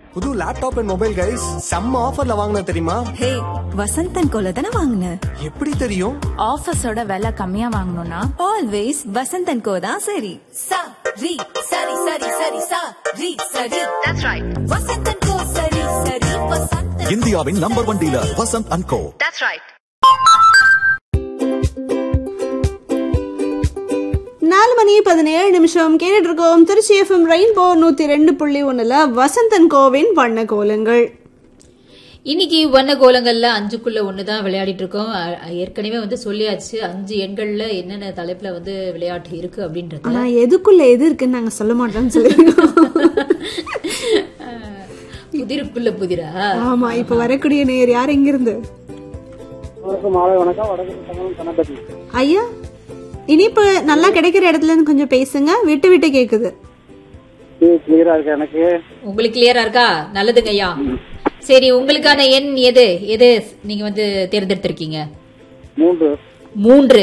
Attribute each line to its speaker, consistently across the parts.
Speaker 1: புது laptop and mobile guys செம்ம ஆஃபர்ல வாங்கின தெரியுமா
Speaker 2: ஹே வசந்தன் கோல தானே வாங்கின
Speaker 1: எப்படி தெரியும்
Speaker 3: ஆஃபீஸோட விலை கம்மியா வாங்கணும்னா
Speaker 2: ஆல்வேஸ் வசந்தன் கோ தான் சரி
Speaker 4: sa ri sari sari sari sa ri sari that's right vasantan ko sari sari vasantan
Speaker 5: இந்தியாவின் number one dealer Vasanth and co
Speaker 4: that's right
Speaker 6: நாலு மணி பதினேழு நிமிஷம் கேட்டுட்டு இருக்கோம் திருச்சி எஃப்எம் ரெயின்போ நூத்தி ரெண்டு புள்ளி ஒண்ணுல வசந்தன் கோவின் வண்ண கோலங்கள்
Speaker 7: இன்னைக்கு வண்ண கோலங்கள்ல அஞ்சுக்குள்ள ஒண்ணுதான் விளையாடிட்டு இருக்கோம் அ- ஏற்கனவே வந்து சொல்லியாச்சு அஞ்சு எண்கள்ல என்னென்ன தலைப்புல வந்து விளையாட்டு இருக்கு அப்படின்றது
Speaker 6: ஆனா எதுக்குள்ள எது இருக்குன்னு நாங்க சொல்ல மாட்டோம்னு சொல்லிருக்கோம்
Speaker 7: புதிருக்குள்ள புதிரா
Speaker 6: ஆமா இப்ப வரக்கூடிய நேர் யார் எங்க இருந்து
Speaker 8: வணக்கம் மாலை வணக்கம் வடக்கு தமிழ் கணபதி
Speaker 6: ஐயா இனிப்பு நல்லா கிடைக்கிற இடத்துல இருந்து கொஞ்சம் பேசுங்க விட்டு விட்டு கேக்குது
Speaker 8: கிளியரா இருக்கு எனக்கு
Speaker 7: உங்களுக்கு கிளியரா இருக்கா நல்லதுங்க ஐயா சரி உங்களுக்கான எண் எது எது நீங்க வந்து தேர்ந்தெடுத்திருக்கீங்க
Speaker 8: மூன்று
Speaker 7: மூன்று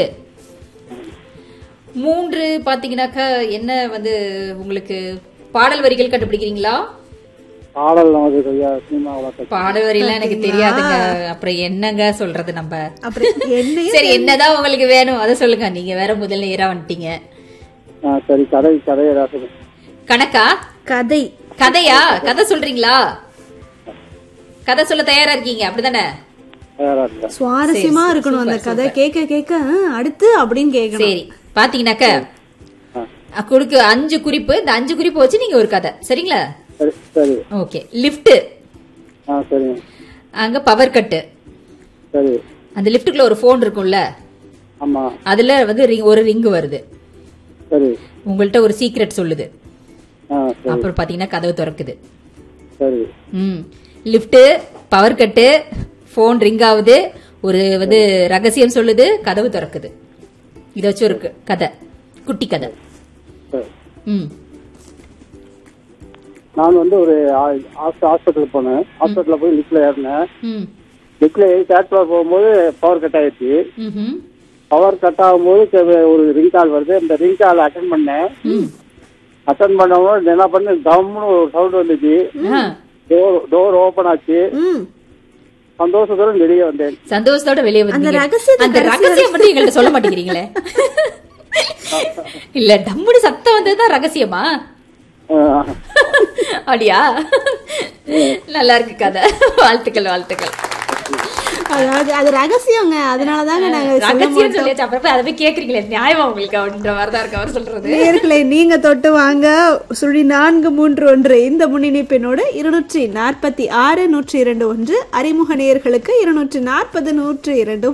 Speaker 7: மூன்று பாத்தீங்கன்னாக்கா என்ன வந்து உங்களுக்கு பாடல் வரிகள் கண்டுபிடிக்கிறீங்களா
Speaker 8: பாடல் நமது ஐயா சினிமா வளர்த்த
Speaker 7: பாடல் வரிலாம் எனக்கு தெரியாதுங்க அப்புறம் என்னங்க சொல்றது நம்ம
Speaker 6: அப்புறம் என்ன
Speaker 7: சரி என்னதான் உங்களுக்கு வேணும் அதை சொல்லுங்க நீங்க வேற முதல்ல ஏறா வந்துட்டீங்க
Speaker 8: சரி கதை கதை ஏதாவது
Speaker 7: கணக்கா
Speaker 6: கதை
Speaker 7: கதையா கதை சொல்றீங்களா கதை சொல்ல தயாரா இருக்கீங்க அப்படிதானே
Speaker 8: தயாரா இருக்கேன்
Speaker 6: சுவாரஸ்யமா இருக்கணும் அந்த கதை கேட்க கேட்க ஆ, அடுத்து அப்படின்னு கேட்கணும்
Speaker 7: சரி பாத்தீங்கன்னாக்க அ, கொடுக்க அஞ்சு குறிப்பு இந்த அஞ்சு குறிப்பு வச்சு நீங்க ஒரு கதை சரிங்களா
Speaker 8: சரி சரி
Speaker 7: ஓகே லிஃப்ட்
Speaker 8: ஆ சரிங்க
Speaker 7: அங்க பவர் கட்டு
Speaker 8: சரி
Speaker 7: அந்த லிஃப்ட்டுக்குள்ள ஒரு போன் இருக்கும்ல
Speaker 8: ஆமா
Speaker 7: அதுல வந்து ring- ஒரு ரிங் வருது
Speaker 8: சரி
Speaker 7: உங்கள்ட்ட ஒரு சீக்ரெட் சொல்லுது
Speaker 8: ஆ சரி
Speaker 7: அப்புறம் பாத்தீங்கன்னா கதவு திறக்குது
Speaker 8: சரி
Speaker 7: ம் lift power cut phone ring ஆகுது ஒரு வந்து ரகசியம் சொல்லுது கதவு திறக்குது இதை வச்சு ஒரு க- கதை குட்டி கதை
Speaker 8: சரி
Speaker 7: ம்
Speaker 8: நான் வந்து ஒரு ஹாஸ்பிட்டல் போனேன் ஹாஸ்பிட்டல்ல போய் லிஃப்ட்ல ஏறினேன்
Speaker 7: ம்
Speaker 8: லிஃப்ட்ல ஏறி தேர்ட் ஃப்ளோர் போகும்போது பவர் கட் ஆயிடுச்சு
Speaker 7: ம்ஹும்.
Speaker 8: பவர் கட் ஆகும்போது சரி, ஒரு ரிங் கால் வருது இந்த ரிங் கால் அட்டன் பண்ணேன் அட்டன் பண்ணவங்க என்ன பண்ண கம்னு ஒரு சவுண்ட் வந்துச்சு
Speaker 7: ஆ,
Speaker 8: டோர் டோர் ஓபன் ஆச்சு
Speaker 6: ம்
Speaker 8: சந்தோஷத்தோட வெளியே வந்தேன்
Speaker 7: சந்தோஷத்தோட வெளியே வந்து
Speaker 6: ரகசியத்தை
Speaker 7: அந்த
Speaker 6: கடைசி
Speaker 7: ரகசியம் மட்டும் எங்கள்ட்ட சொல்ல மாட்டேங்கிறீங்களே இல்ல டம்முனு சத்தம் வந்ததுதான் ரகசியமா
Speaker 8: ஆஹ்
Speaker 7: அப்படியா நல்லா இருக்கு கதை வாழ்த்துக்கள் வாழ்த்துக்கள்
Speaker 6: அதாவது அது ரகசியங்க அதனாலதாங்க நாங்க சொல்ல
Speaker 7: ரகசியம்
Speaker 6: மாட்டோம்
Speaker 7: சொல்லியாச்சு அப்புறம் போய் அதை போய் கேக்குறீங்களே நியாயமா உங்களுக்கு அப்படின்ற மாதிரி தான் இருக்கு அவர் சொல்றது
Speaker 6: நேர்களை நீங்க தொட்டு வாங்க சுழி நான்கு மூன்று ஒன்று இந்த முன்னிணைப்பினோடு இருநூற்றி நாற்பத்தி ஆறு நூற்றி இரண்டு ஒன்று அறிமுக நேயர்களுக்கு இருநூற்றி நாற்பது நூற்றி இரண்டு